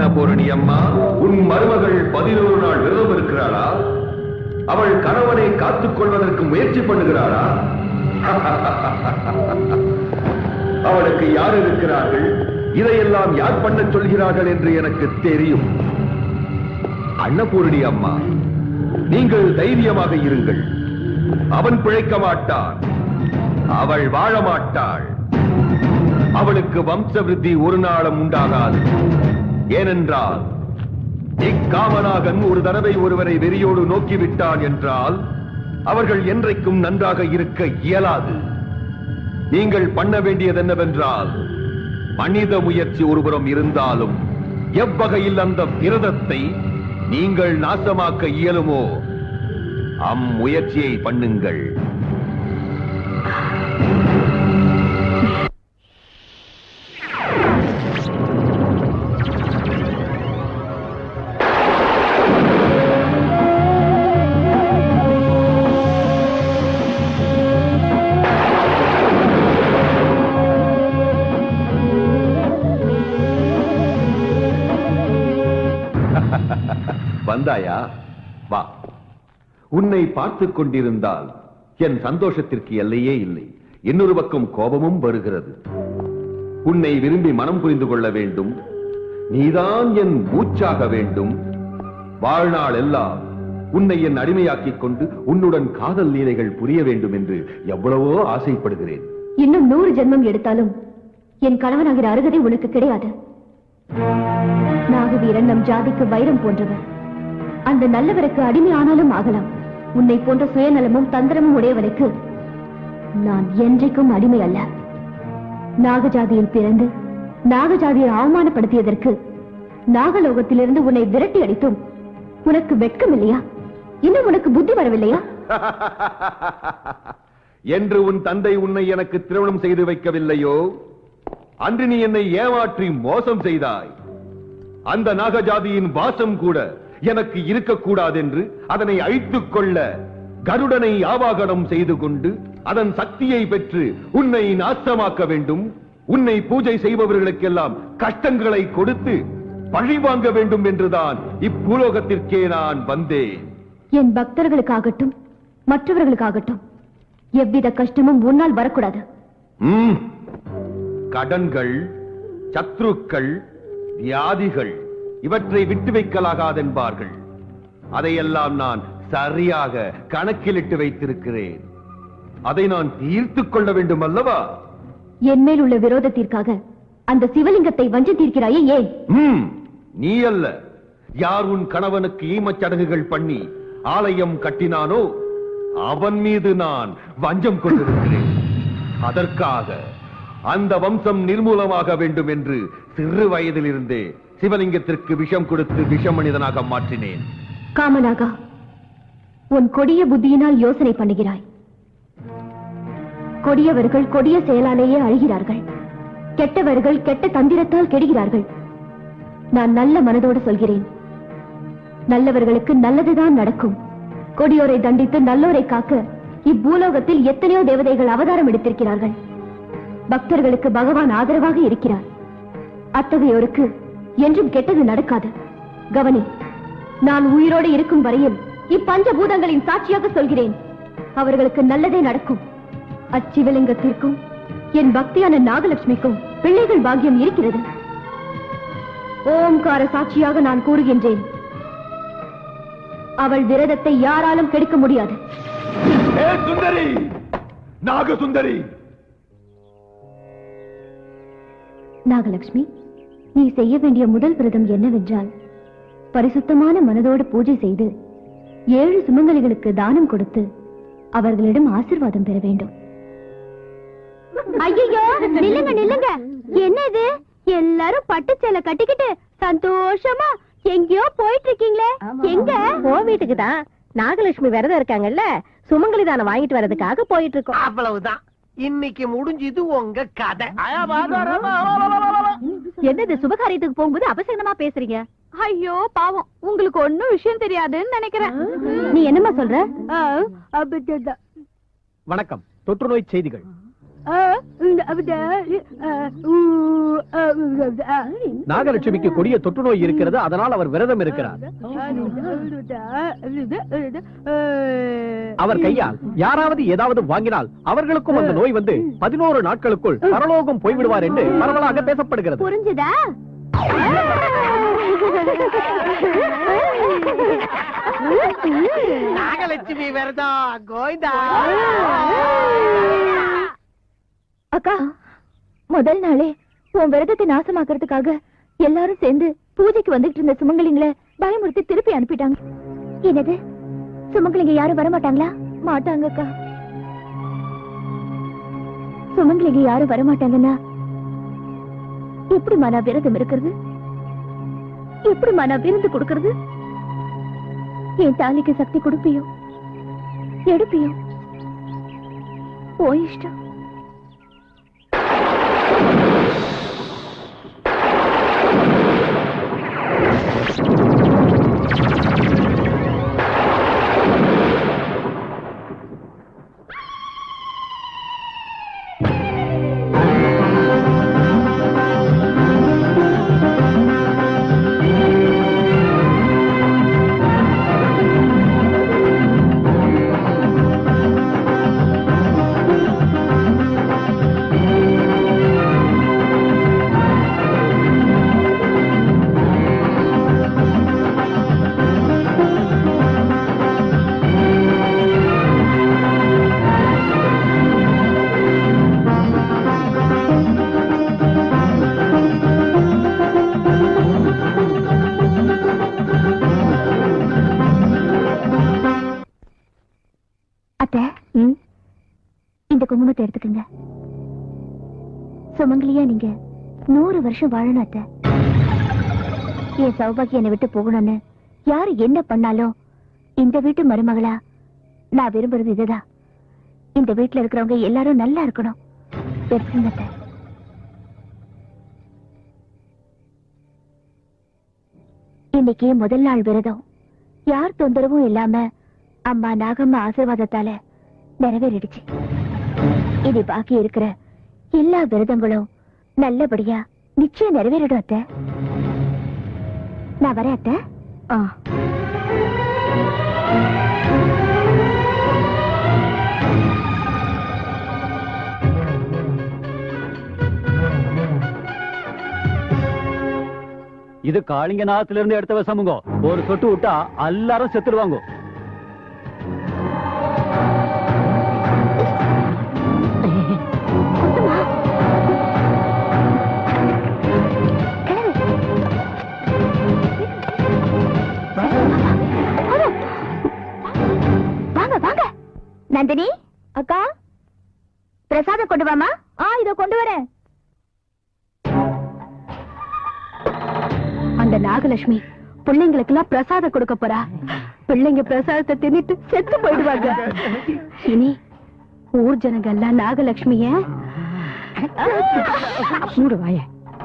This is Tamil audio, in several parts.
அன்னபூரணி அம்மா உன் மருமகள் பதினோரு நாள் விரதம் இருக்கிறாளா அவள் கணவனை காத்துக் கொள்வதற்கு முயற்சி பண்ணுகிறாளா அவளுக்கு யார் இருக்கிறார்கள் இதையெல்லாம் யார் பண்ணச் சொல்கிறார்கள் என்று எனக்கு தெரியும் அன்னபூரணி அம்மா நீங்கள் தைரியமாக இருங்கள் அவன் பிழைக்க மாட்டான் அவள் வாழ மாட்டாள் அவளுக்கு வம்ச விருத்தி ஒரு நாளும் உண்டாகாது ஏனென்றால் இக்காமனாகன் ஒரு தடவை ஒருவரை வெறியோடு நோக்கிவிட்டான் என்றால் அவர்கள் என்றைக்கும் நன்றாக இருக்க இயலாது நீங்கள் பண்ண வேண்டியது என்னவென்றால் மனித முயற்சி ஒருபுறம் இருந்தாலும் எவ்வகையில் அந்த விரதத்தை நீங்கள் நாசமாக்க இயலுமோ அம்முயற்சியை பண்ணுங்கள் வந்தாயா வா உன்னை பார்த்துக் கொண்டிருந்தால் என் சந்தோஷத்திற்கு எல்லையே இல்லை இன்னொரு பக்கம் கோபமும் வருகிறது உன்னை விரும்பி மனம் புரிந்து கொள்ள வேண்டும் நீதான் என் மூச்சாக வேண்டும் வாழ்நாள் எல்லாம் உன்னை என் அடிமையாக்கிக் கொண்டு உன்னுடன் காதல் லீலைகள் புரிய வேண்டும் என்று எவ்வளவோ ஆசைப்படுகிறேன் இன்னும் நூறு ஜென்மம் எடுத்தாலும் என் கணவனாகிற அருகதை உனக்கு கிடையாது நாகவீரன் நம் ஜாதிக்கு வைரம் போன்றவர் அந்த நல்லவருக்கு அடிமை ஆனாலும் ஆகலாம் உன்னை போன்ற சுயநலமும் தந்திரமும் உடையவனுக்கு நான் என்றைக்கும் அடிமை அல்ல நாகஜாதியில் பிறந்து நாகஜாதியை அவமானப்படுத்தியதற்கு நாகலோகத்திலிருந்து உன்னை விரட்டி அடித்தும் உனக்கு வெட்கம் இல்லையா இன்னும் உனக்கு புத்தி வரவில்லையா என்று உன் தந்தை உன்னை எனக்கு திருமணம் செய்து வைக்கவில்லையோ அன்று நீ என்னை ஏமாற்றி மோசம் செய்தாய் அந்த நாகஜாதியின் வாசம் கூட எனக்கு இருக்கக்கூடாது என்று அதனை அழித்துக் கொள்ள கருடனை ஆவாகனம் செய்து கொண்டு அதன் சக்தியை பெற்று உன்னை நாசமாக்க வேண்டும் உன்னை பூஜை செய்பவர்களுக்கெல்லாம் கஷ்டங்களை கொடுத்து பழி வாங்க வேண்டும் என்றுதான் இப்பூலோகத்திற்கே நான் வந்தேன் என் பக்தர்களுக்காகட்டும் மற்றவர்களுக்காகட்டும் எவ்வித கஷ்டமும் உன்னால் வரக்கூடாது ம். கடன்கள் சத்ருக்கள் வியாதிகள் இவற்றை விட்டு வைக்கலாகாதென்பார்கள் அதையெல்லாம் நான் சரியாக கணக்கிலிட்டு வைத்திருக்கிறேன் அதை நான் தீர்த்துக் கொள்ள வேண்டும் அல்லவா என் மேல் உள்ள விரோதத்திற்காக அந்த சிவலிங்கத்தை வஞ்சம் தீர்க்கிறாயே ஏன் ம், நீ அல்ல யார் உன் கணவனுக்கு ஈமச் சடங்குகள் பண்ணி ஆலயம் கட்டினானோ அவன் மீது நான் வஞ்சம் கொண்டிருக்கிறேன் அதற்காக அந்த வம்சம் நிர்மூலமாக வேண்டும் என்று சிறு வயதிலிருந்தே சிவலிங்கத்திற்கு விஷம் கொடுத்து விஷ மனிதனாக மாற்றினேன் காமனாகா உன் கொடிய புத்தியினால் யோசனை பண்ணுகிறாய் கொடியவர்கள் கொடிய செயலாலேயே அழுகிறார்கள் கெட்டவர்கள் கெட்ட தந்திரத்தால் கெடுகிறார்கள் நான் நல்ல மனதோடு சொல்கிறேன் நல்லவர்களுக்கு நல்லதுதான் நடக்கும் கொடியோரை தண்டித்து நல்லோரை காக்க இப்பூலோகத்தில் எத்தனையோ தேவதைகள் அவதாரம் எடுத்திருக்கிறார்கள் பக்தர்களுக்கு பகவான் ஆதரவாக இருக்கிறார் அத்தகையோருக்கு என்றும் கெட்டது நடக்காது கவனி நான் உயிரோடு இருக்கும் வரையில் இப்பஞ்ச பூதங்களின் சாட்சியாக சொல்கிறேன் அவர்களுக்கு நல்லதே நடக்கும் அச்சிவலிங்கத்திற்கும் என் பக்தியான நாகலட்சுமிக்கும் பிள்ளைகள் பாக்கியம் இருக்கிறது ஓம்கார சாட்சியாக நான் கூறுகின்றேன் அவள் விரதத்தை யாராலும் கெடுக்க முடியாது ஏ சுந்தரி நாக சுந்தரி நாகலட்சுமி நீ செய்ய வேண்டிய முதல் விரதம் என்னவென்றால் பரிசுத்தமான மனதோடு பூஜை செய்து ஏழு சுமங்கலிகளுக்கு தானம் கொடுத்து அவர்களிடம் ஆசிர்வாதம் பெற வேண்டும் ஐயோ நில்லுங்க நில்லுங்க என்ன இது எல்லாரும் பட்டு சேலை கட்டிக்கிட்டு சந்தோஷமா எங்கேயோ போயிட்டு இருக்கீங்களே எங்க ஓ வீட்டுக்கு தான் நாகலட்சுமி விரதம் இருக்காங்கல்ல சுமங்கலி தானம் வாங்கிட்டு வர்றதுக்காக போயிட்டு இருக்கோம் அவ்வளவுதான் இன்னைக்கு முடிஞ்சது உங்க கதை என்னது சுபகாரியத்துக்கு போகும்போது அபசகனமா பேசுறீங்க ஐயோ பாவம் உங்களுக்கு ஒண்ணும் விஷயம் தெரியாதுன்னு நினைக்கிறேன் நீ என்னமா சொல்ற வணக்கம் தொற்றுநோய் செய்திகள் நாகலட்சுமிக்கு கொடிய தொற்று நோய் இருக்கிறது அதனால் அவர் விரதம் இருக்கிறார் அவர் கையால் யாராவது ஏதாவது வாங்கினால் அவர்களுக்கும் அந்த நோய் வந்து பதினோரு நாட்களுக்குள் பரலோகம் போய்விடுவார் என்று பரவலாக பேசப்படுகிறது புரிஞ்சுதா நாகலட்சுமி விரதம் கோவிந்தா அக்கா முதல் நாளே உன் விரதத்தை நாசமாக்குறதுக்காக எல்லாரும் சேர்ந்து பூஜைக்கு வந்துட்டு இருந்த சுமங்கலிங்களை பயமுறுத்தி திருப்பி அனுப்பிட்டாங்க என்னது சுமங்கலிங்க யாரும் வர மாட்டாங்களா மாட்டாங்க அக்கா சுமங்கலிங்க யாரும் வர மாட்டாங்கன்னா எப்படிமா நான் விரதம் இருக்கிறது எப்படிமா நான் விருந்து கொடுக்கறது என் தாலிக்கு சக்தி கொடுப்பியோ எடுப்பியோ ஓ இஷ்டம் அத்தை இந்த குங்குமத்தை எடுத்துக்கங்க சுமங்கலியா நீங்க நூறு வருஷம் வாழணும் அத்தை என் சௌபாகியம் என்னை விட்டு போகணும்னு யாரு என்ன பண்ணாலும் இந்த வீட்டு மருமகளா நான் விரும்புறது இதுதான் இந்த வீட்டுல இருக்கிறவங்க எல்லாரும் நல்லா இருக்கணும் எடுத்துங்க அத்தை இன்னைக்கு முதல் நாள் விரதம் யார் தொந்தரவும் இல்லாம அம்மா நாகம்மா ஆசீர்வாதத்தால நிறைவேறிடுச்சு இனி பாக்கி இருக்கிற எல்லா விரதங்களும் நல்லபடியா நிச்சயம் நிறைவேறிடும் அத்தை நான் வரேன் அத்தை இது காளிங்கநாதத்துல இருந்து எடுத்த விஷமுங்க ஒரு சொட்டு விட்டா எல்லாரும் செத்துடுவாங்க வாங்க வாங்க நந்தினி அக்கா பிரசாதம் கொண்டு வாமா ஆ இதோ கொண்டு வரேன் அந்த நாகலட்சுமி பிள்ளைங்களுக்கு எல்லாம் பிரசாதம் கொடுக்க போறா பிள்ளைங்க பிரசாதத்தை தின்னுட்டு செத்து போயிடுவாங்க இனி ஊர் ஜனங்க எல்லாம் நாகலட்சுமிய மூடு வாய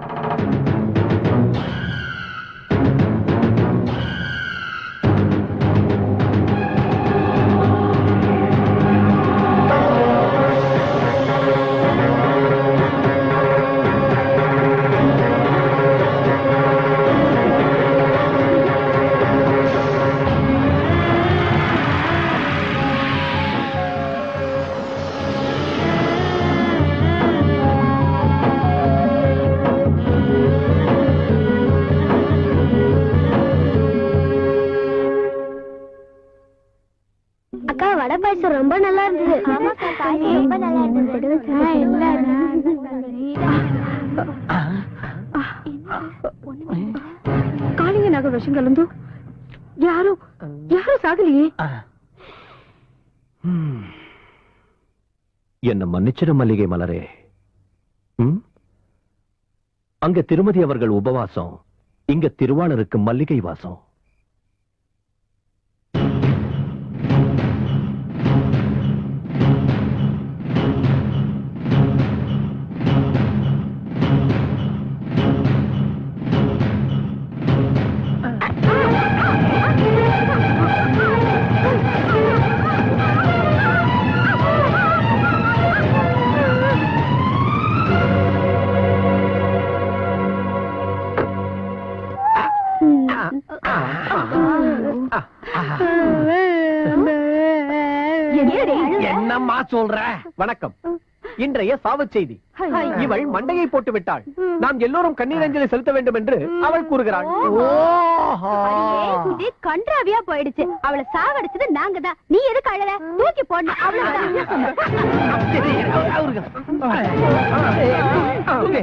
அக்கா வடை பாயசம் ரொம்ப நல்லா இருந்தது ஆமாக்கா பாயசம் ரொம்ப நல்லா இருந்தது காளிங்க நகர் விஷம் கலந்து யாரும் யாரும் சாகலையே என்ன மன்னிச்சிட மல்லிகை மலரே ம்? அங்க திருமதி அவர்கள் உபவாசம் இங்க திருவாளருக்கு மல்லிகை வாசம் என்னப்பா சொல்ற வணக்கம் இன்றைய சாவுச் செய்தி இவள் மண்டையை போட்டு விட்டாள் நாம் எல்லோரும் கண்ணீரஞ்சலி செலுத்த வேண்டும் என்று அவள் கூறுகிறாள் ஓஹோ இது கன்றாவியா போயிடுச்சு அவளை சாவடிச்சது நாங்க தான் நீ எதுக்கு அழல தூக்கி போடணும் அவ்வளவுதான் சரி, அவருக்கு. ஓகே.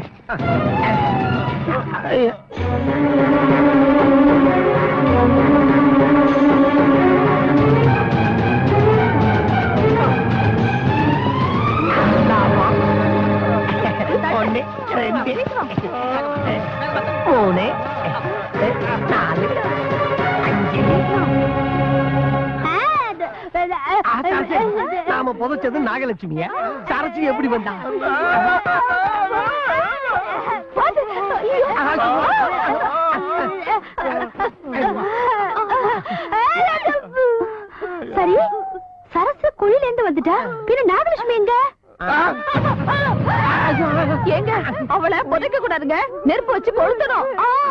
ஒண்ணு ரெண்டு மூணு நாலு அஞ்சு ஆச்சாச்சே, நாம புதைச்சது நாகலட்சுமிய சரச்சு எப்படி வந்தா சரி சரசு குழில இருந்து வந்துட்டா பின்ன நாகலட்சுமி எங்க எங்க அவளை புதைக்க கூடாதுங்க நெருப்பு வச்சு கொளுத்தணும்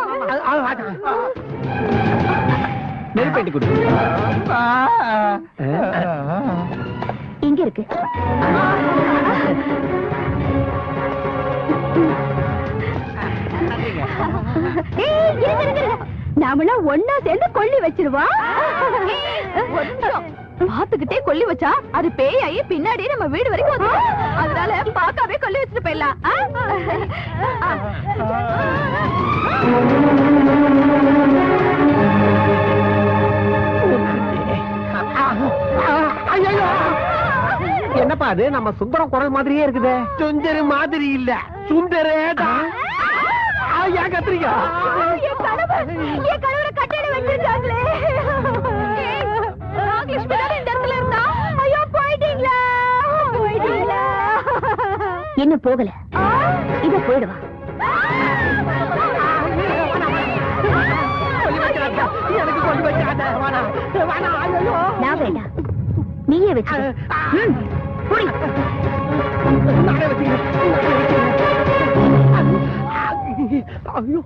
நெருப்பேட்டி கொடு இங்க இருக்கு ஏய், இருங்க, இருங்க, இருங்க. நாமெல்லாம் ஒன்னா சேர்ந்து கொல்லி வச்சிருவா ஒரு நிமிஷம். பாத்துக்கிட்டே கொல்லி வச்சா அது பேயாயி பின்னாடி நம்ம வீடு வரைக்கும் வந்துரும். அதனால பாக்காவே கொல்லி வச்சுட்டு போயிடலாம் ஆ? என்னப்பா அது நம்ம சுந்தரம் குரல் மாதிரியே இருக்குதே சுந்தரு மாதிரி இல்ல சுந்தரே தான் ஏன் கத்திரிக்கா என் கணவர் என் கணவரை கட்டளை வச்சிருக்காங்களே ஏய், நாகலட்சுமி தானே இந்த இடத்துல இருந்தா ஐயோ போயிட்டீங்களா போயிட்டீங்களா இன்னும் போகல இத போயிடுவா எனக்கு கொண்டு வச்சாத வேணாம் வேணாம் ஐயோ நான் வேண்டாம் நீயே வச்சு புடி நானே வச்சுக்கிறேன் ஐயோ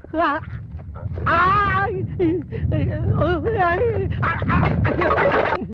ஆ